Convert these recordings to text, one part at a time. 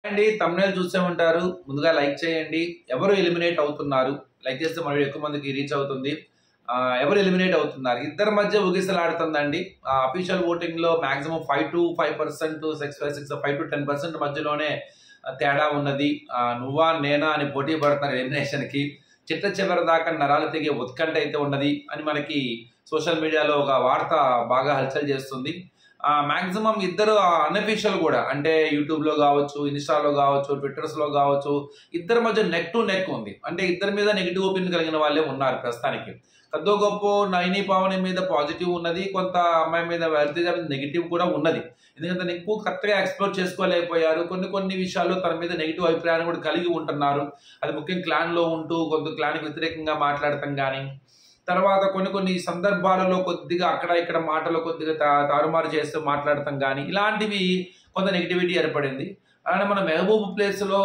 అండి తమ్నేల్ చూసే ఉంటారు ముందుగా లైక్ చేయండి ఎవరు ఎలిమినేట్ అవుతున్నారు లైక్ చేస్తే మరి ఎక్కువ మందికి రీచ్ అవుతుంది ఆ, ఎవరు ఎలిమినేట్ అవుతున్నారు ఇద్దరి మధ్య ఉగిసలాడుతుందండి అఫీషియల్ ఓటింగ్ లో maximum five to five percent six five six five to ten percent మధ్యలోనే ఆ, తేడా ఉన్నది ఆ, నువ్వా నేనా అని పోటీ పడుతున్నారు ఎలిమినేషన్ కి చిట్ట చివరి దాకా నరాలు తెగే ఉత్కంఠ అయితే ఉన్నది అని మనకి సోషల్ మీడియాలో ఒక వార్త బాగా హల్చల్ చేస్తుంది మాక్సిమం ఇద్దరు అన్అఫీషియల్ కూడా అంటే యూట్యూబ్ లో కావచ్చు ఇన్స్టాలో కావచ్చు ట్విట్టర్స్ లో కావచ్చు ఇద్దరి మధ్య నెక్ టు నెక్ ఉంది అంటే ఇద్దరి మీద నెగిటివ్ ఒపీనియన్ కలిగిన వాళ్ళే ఉన్నారు ప్రస్తుతానికి కొద్దో గొప్ప నైని పావని మీద పాజిటివ్ ఉన్నది కొంత అమ్మాయి మీద వెళ్తేజ మీద నెగిటివ్ కూడా ఉన్నది ఎందుకంటే తను ఎక్కువ కరెక్ట్గా ఎక్స్ప్లోర్ చేసుకోలేకపోయారు కొన్ని కొన్ని విషయాల్లో తన మీద నెగిటివ్ అభిప్రాయాన్ని కూడా కలిగి ఉంటున్నారు అది ముఖ్యం క్లాన్ లో ఉంటూ కొంత క్లాన్కి వ్యతిరేకంగా మాట్లాడటం కానీ తర్వాత కొన్ని కొన్ని సందర్భాలలో కొద్దిగా అక్కడ ఇక్కడ మాటలు కొద్దిగా తా- తారుమారు చేస్తూ మాట్లాడటం కానీ ఇలాంటివి కొంత నెగిటివిటీ ఏర్పడింది అలానే మన మెహబూబ్ ప్లేస్ లో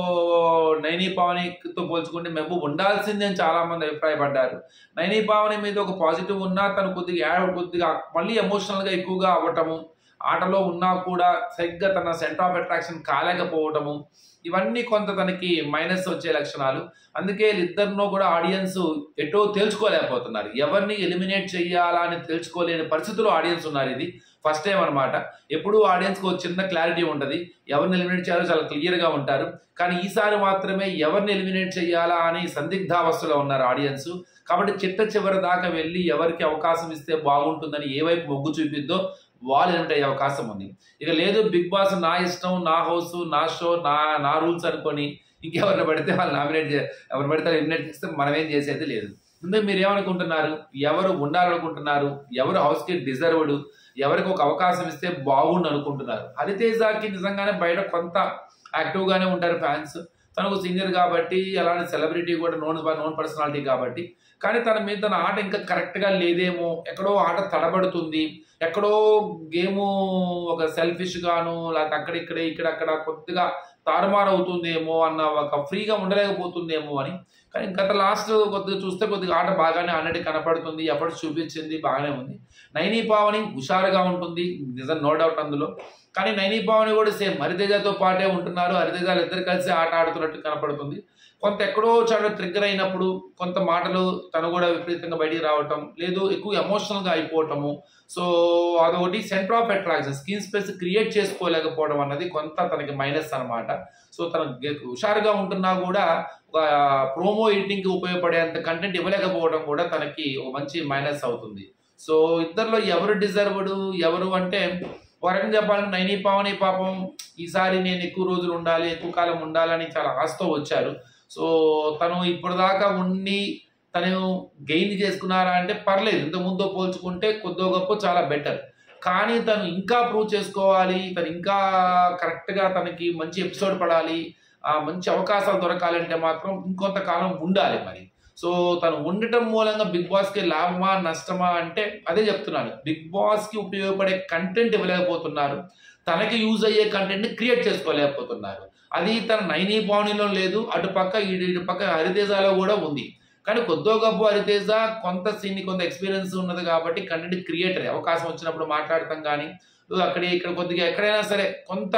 నైని పావనితో పోల్చుకుంటే మెహబూబ్ ఉండాల్సిందే అని చాలా మంది అభిప్రాయపడ్డారు నైని పావని మీద ఒక పాజిటివ్ ఉన్నా తను కొద్దిగా యాడ్ కొద్దిగా మళ్ళీ ఎమోషనల్ గా ఎక్కువగా అవ్వటము ఆటలో ఉన్నా కూడా సరిగ్గా తన సెంటర్ ఆఫ్ అట్రాక్షన్ కాలేకపోవటము ఇవన్నీ కొంత తనకి మైనస్ వచ్చే లక్షణాలు అందుకే వీళ్ళిద్దరినో కూడా ఆడియన్స్ ఎటో తేల్చుకోలేకపోతున్నారు ఎవరిని ఎలిమినేట్ చెయ్యాలా అని తెలుసుకోలేని పరిస్థితుల్లో ఆడియన్స్ ఉన్నారు ఇది ఫస్ట్ టైం అనమాట ఎప్పుడూ ఆడియన్స్కి ఒక చిన్న క్లారిటీ ఉంటుంది ఎవరిని ఎలిమినేట్ చేయాలో చాలా క్లియర్గా ఉంటారు కానీ ఈసారి మాత్రమే ఎవరిని ఎలిమినేట్ చేయాలా అని సందిగ్ధావస్థలో ఉన్నారు ఆడియన్స్ కాబట్టి చిట్ట చివరి దాకా వెళ్ళి ఎవరికి అవకాశం ఇస్తే బాగుంటుందని ఏ వైపు మొగ్గు చూపిద్దో వాళ్ళు ఎలిమినేట్ అయ్యే అవకాశం ఉంది ఇక లేదు బిగ్ బాస్ నా ఇష్టం నా హౌస్ నా షో నా నా రూల్స్ అనుకొని ఇంకెవరిని పడితే వాళ్ళు నామినేట్ చే ఎవరు పడితే ఎలిమినేట్ చేస్తే మనం ఏం చేసేది లేదు ముందే మీరు ఏమనుకుంటున్నారు ఎవరు ఉండాలనుకుంటున్నారు ఎవరు హౌస్కి డిజర్వ్డ్ ఎవరికి ఒక అవకాశం ఇస్తే బాగుండు అనుకుంటున్నారు హరితేజకి నిజంగానే బయట కొంత యాక్టివ్ గానే ఉంటారు ఫ్యాన్స్ తనకు సింగర్ కాబట్టి అలానే సెలబ్రిటీ కూడా నోన్ నోన్ పర్సనాలిటీ కాబట్టి కానీ తన మీద తన ఆట ఇంకా కరెక్ట్ గా లేదేమో ఎక్కడో ఆట తడబడుతుంది ఎక్కడో గేము ఒక సెల్ఫిష్ గాను లేకపోతే అక్కడ ఇక్కడ ఇక్కడ అక్కడ కొద్దిగా తారుమారు అవుతుందేమో అన్న ఒక ఫ్రీగా ఉండలేకపోతుందేమో అని కానీ గత లాస్ట్ కొద్దిగా చూస్తే కొద్దిగా ఆట బాగానే ఆల్రెడీ కనపడుతుంది ఎఫర్ట్స్ చూపించింది బాగానే ఉంది నైనీ పావని హుషారుగా ఉంటుంది నిజం నో డౌట్ అందులో కానీ నైనీ పావని కూడా సేమ్ హరితేజతో పాటే ఉంటున్నారు హరితేజాలు ఇద్దరు కలిసి ఆట ఆడుతున్నట్టు కనపడుతుంది కొంత ఎక్కడో చాలా ట్రిగ్గర్ అయినప్పుడు కొంత మాటలు తను కూడా విపరీతంగా బయటికి రావటం లేదు ఎక్కువ ఎమోషనల్గా అయిపోవటము సో అదొకటి centre of attraction screen space create చేసుకోలేకపోవడం అన్నది కొంత తనకి మైనస్ అన్నమాట సో తను గె- హుషారుగా ఉంటున్నా కూడా ఒక ప్రోమో ఎడిటింగ్కి ఉపయోగపడేంత కంటెంట్ ఇవ్వలేకపోవడం కూడా తనకి ఒక మంచి మైనస్ అవుతుంది సో ఇద్దరిలో ఎవరు డిజర్వ్డ్ ఎవరు అంటే ఒక రకంగా చెప్పాలంటే నైని పావని పాపం ఈసారి నేను ఎక్కువ రోజులు ఉండాలి ఎక్కువ కాలం ఉండాలని చాలా ఆశతో వచ్చారు సో తను ఇప్పుడు దాకా ఉండి తను గెయిన్ చేసుకున్నారా అంటే పర్లేదు ఇంత ముందు పోల్చుకుంటే కొద్దో గొప్ప చాలా బెటర్ కానీ తను ఇంకా ప్రూవ్ చేసుకోవాలి తను ఇంకా కరెక్ట్గా తనకి మంచి ఎపిసోడ్ పడాలి ఆ మంచి అవకాశాలు దొరకాలంటే మాత్రం ఇంకొంతకాలం ఉండాలి మరి సో తను ఉండటం మూలంగా బిగ్ బాస్కి లాభమా నష్టమా అంటే అదే చెప్తున్నాను బిగ్ బాస్కి ఉపయోగపడే కంటెంట్ ఇవ్వలేకపోతున్నారు తనకి యూజ్ అయ్యే కంటెంట్ని క్రియేట్ చేసుకోలేకపోతున్నారు అది తన నైనీ పావనిలో లేదు అటుపక్క ఇటు ఇటు పక్క హరితేజలో కూడా ఉంది కానీ కొద్దో గొప్ప హరితేజ కొంత సీన్ కొంత ఎక్స్పీరియన్స్ ఉన్నది కాబట్టి కంటెంట్ క్రియేటర్ అవకాశం వచ్చినప్పుడు మాట్లాడతాం కానీ అక్కడ ఇక్కడ కొద్దిగా ఎక్కడైనా సరే కొంత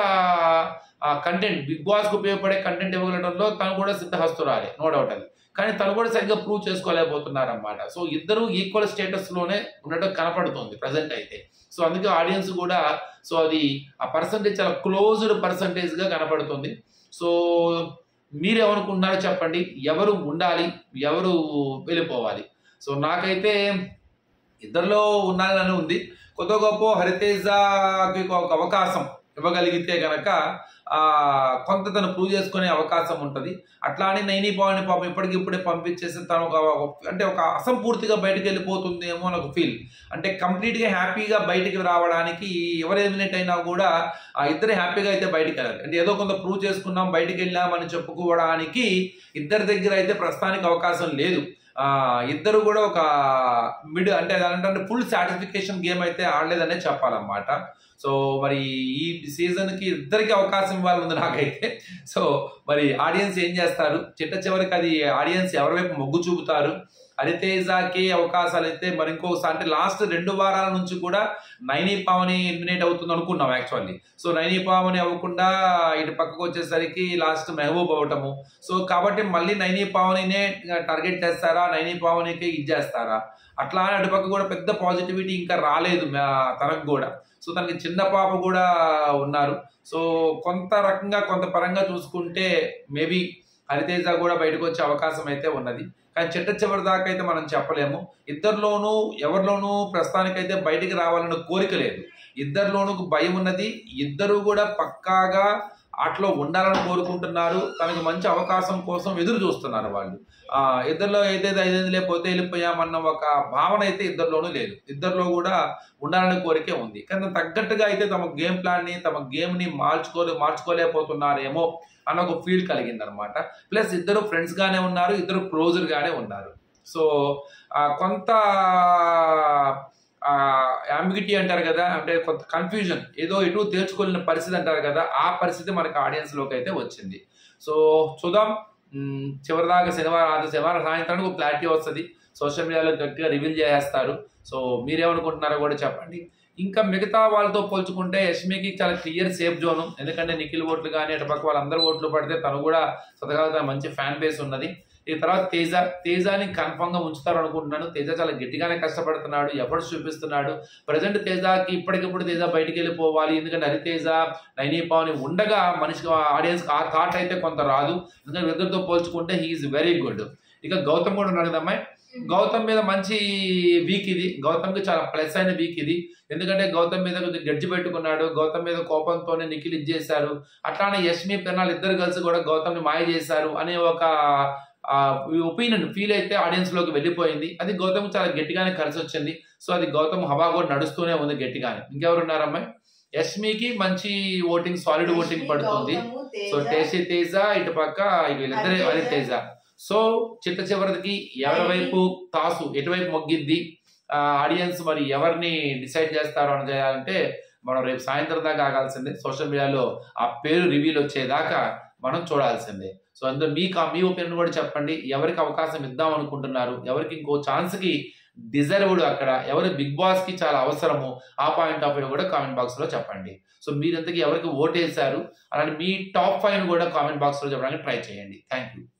కంటెంట్ బిగ్ బాస్కి ఉపయోగపడే కంటెంట్ ఇవ్వగలడంలో తను కూడా సిద్ధహస్తురాలి నో డౌట్ అది కానీ తను కూడా సరిగ్గా ప్రూవ్ చేసుకోలేకపోతున్నారు అన్నమాట సో ఇద్దరు ఈక్వల్ స్టేటస్ లోనే ఉండటం కనపడుతుంది ప్రజెంట్ అయితే సో అందుకే ఆడియన్స్ కూడా సో అది ఆ పర్సంటేజ్ చాలా క్లోజ్డ్ పర్సంటేజ్ గా కనపడుతుంది సో మీరేమనుకుంటున్నారో చెప్పండి ఎవరు ఉండాలి ఎవరు వెళ్ళిపోవాలి సో నాకైతే ఇద్దరిలో ఉండాలని ఉంది కొత్త గొప్ప హరితేజకి ఒక అవకాశం ఇవ్వగలిగితే గనక ఆ కొంత తను ప్రూవ్ చేసుకునే అవకాశం ఉంటుంది అట్లా అని నైని పావని పాపం ఇప్పటికిప్పుడే పంపించేసి తను ఒక అంటే ఒక అసంపూర్తిగా బయటకు వెళ్ళిపోతుందేమో అని ఒక ఫీల్ అంటే కంప్లీట్గా హ్యాపీగా బయటికి రావడానికి ఎవరు ఎలిమినేట్ అయినా కూడా ఆ ఇద్దరు హ్యాపీగా అయితే బయటికి వెళ్ళాలి అంటే ఏదో కొంత ప్రూవ్ చేసుకున్నాం బయటికి వెళ్ళామని చెప్పుకోవడానికి ఇద్దరి దగ్గర అయితే ప్రస్తుతానికి అవకాశం లేదు ఆ ఇద్దరు కూడా ఒక మిడ్ అంటే అదంటే ఫుల్ సాటిస్ఫికేషన్ గేమ్ అయితే ఆడలేదనే చెప్పాలన్నమాట సో మరి ఈ సీజన్ కి ఇద్దరికి అవకాశం ఇవ్వాలని ఉంది నాకైతే సో మరి ఆడియన్స్ ఏం చేస్తారు చిట్ట చివరికి అది ఆడియన్స్ ఎవరి వైపు మొగ్గు చూపుతారు హరితేజకి అవకాశాలు అయితే మరి ఇంకోసారి అంటే లాస్ట్ రెండు వారాల నుంచి కూడా నైని పావని ఎలిమినేట్ అవుతుంది అనుకున్నాం యాక్చువల్లీ సో నైని పావని అవ్వకుండా ఇటు పక్కకు వచ్చేసరికి లాస్ట్ మెహబూబ్ అవటము సో కాబట్టి మళ్ళీ నైని పావనినే టార్గెట్ చేస్తారా నైని పావనికి ఇచ్చేస్తారా అట్లా అని అటుపక్క కూడా పెద్ద పాజిటివిటీ ఇంకా రాలేదు మా- తనకు కూడా సో తనకి చిన్న పాప కూడా ఉన్నారు సో కొంత రకంగా కొంత పరంగా చూసుకుంటే మేబీ హరితేజ కూడా బయటకు వచ్చే అవకాశం అయితే ఉన్నది కానీ చిట్ట చివరి దాకా అయితే మనం చెప్పలేము ఇద్దరిలోనూ ఎవరిలోనూ ప్రస్తుతానికైతే బయటికి రావాలన్న కోరిక లేదు ఇద్దరిలోనూ భయం ఉన్నది ఇద్దరు కూడా పక్కాగా అట్లా ఉండాలని కోరుకుంటున్నారు తనకి మంచి అవకాశం కోసం ఎదురు చూస్తున్నారు వాళ్ళు ఆ ఇద్దరిలో ఏదైతే ఐదైదు లేకపోతే వెళ్ళిపోయామన్న ఒక భావన అయితే ఇద్దరిలోనూ లేదు ఇద్దరిలో కూడా ఉండాలనే కోరికే ఉంది కానీ తగ్గట్టుగా అయితే తమ గేమ్ ప్లాన్ ని తమ గేమ్ ని మార్చుకోలే మార్చుకోలేకపోతున్నారేమో అన్న ఒక ఫీల్ కలిగింది అనమాట ప్లస్ ఇద్దరు ఫ్రెండ్స్ గానే ఉన్నారు ఇద్దరు క్లోజర్ గానే ఉన్నారు సో ఆ, కొంత అంబిగిటీ అంటారు కదా అంటే కొంత కన్ఫ్యూజన్ ఏదో ఎటు తేల్చుకోలేని పరిస్థితి అంటారు కదా ఆ పరిస్థితి మనకి ఆడియన్స్ లోకి అయితే వచ్చింది సో చూద్దాం మ్, చివరిదాకా శనివారం ఆది శనివారం సాయంత్రానికి ఒక క్లారిటీ వస్తుంది సోషల్ మీడియాలో గట్టిగా రివీల్ చేసేస్తారు సో మీరేమనుకుంటున్నారో కూడా చెప్పండి ఇంకా మిగతా వాళ్ళతో పోల్చుకుంటే యష్మికి చాలా క్లియర్ సేఫ్ జోన్ ఎందుకంటే నిఖిల్ ఓట్లు కానీ అటుపక్క వాళ్ళందరూ ఓట్లు పడితే తను కూడా స్వతగా తన మంచి ఫ్యాన్ బేస్ ఉన్నది ఈ తర్వాత తేజ తేజాని కన్ఫర్మ్ గా ఉంచుతారు అనుకుంటున్నాను తేజ చాలా గట్టిగానే కష్టపడుతున్నాడు ఎఫర్ట్స్ చూపిస్తున్నాడు ప్రజెంట్ తేజకి ఇప్పటికిప్పుడు తేజ బయటికి వెళ్ళిపోవాలి ఎందుకంటే హరితేజ నైనీ పవన్ ఉండగా మనిషికి ఆడియన్స్ ఆ థాట్ అయితే కొంత రాదు ఎందుకంటే ఇద్దరితో పోల్చుకుంటే హీఈస్ వెరీ గుడ్ ఇక గౌతమ్ కూడా ఉన్నాడు కదా అమ్మాయి గౌతమ్ మీద మంచి వీక్ ఇది గౌతమ్కి చాలా ప్లస్ అయిన వీక్ ఇది ఎందుకంటే గౌతమ్ మీద కొంచెం గడ్జి పెట్టుకున్నాడు గౌతమ్ మీద కోపంతోనే నిఖిల్ ఇచ్చేశారు అట్లానే యష్మి పెన్నాలు ఇద్దరు కలిసి కూడా గౌతమ్ని మాయ చేశారు అనే ఒక ఒపీనియన్ ఫీల్ అయితే ఆడియన్స్ లోకి వెళ్ళిపోయింది అది గౌతమ్ చాలా గట్టిగానే కలిసి వచ్చింది సో అది గౌతమ్ హవా కూడా నడుస్తూనే ఉంది గట్టిగానే ఇంకెవరు ఉన్నారమ్మాయి యష్మికి మంచి ఓటింగ్ సాలిడ్ ఓటింగ్ పడుతుంది సో టేసి తేజ ఇటు పక్క వీళ్ళిద్దరే హరితేజ. అది తేజ సో చిట్ట చివరికి ఎవరి వైపు తాసు ఎటువైపు మొగ్గిద్ది ఆడియన్స్ మరి ఎవరిని డిసైడ్ చేస్తారో అని చేయాలంటే మనం రేపు సాయంత్రం దాకా ఆగాల్సిందే సోషల్ మీడియాలో ఆ పేరు రివీల్ వచ్చేదాకా మనం చూడాల్సిందే సో అందులో మీ కా- మీ ఒపీనియన్ కూడా చెప్పండి ఎవరికి అవకాశం ఇద్దాం అనుకుంటున్నారు ఎవరికి ఇంకో ఛాన్స్ కి డిజర్వ్డ్ అక్కడ ఎవరు బిగ్ బాస్ కి చాలా అవసరము ఆ పాయింట్ ఆఫ్ వ్యూ కూడా కామెంట్ బాక్స్ లో చెప్పండి సో మీరు ఇంతకీ ఎవరికి ఓటేశారు అలాంటి మీ టాప్ ఫైవ్ కూడా కామెంట్ బాక్స్ లో చెప్పడానికి ట్రై చేయండి థ్యాంక్ యూ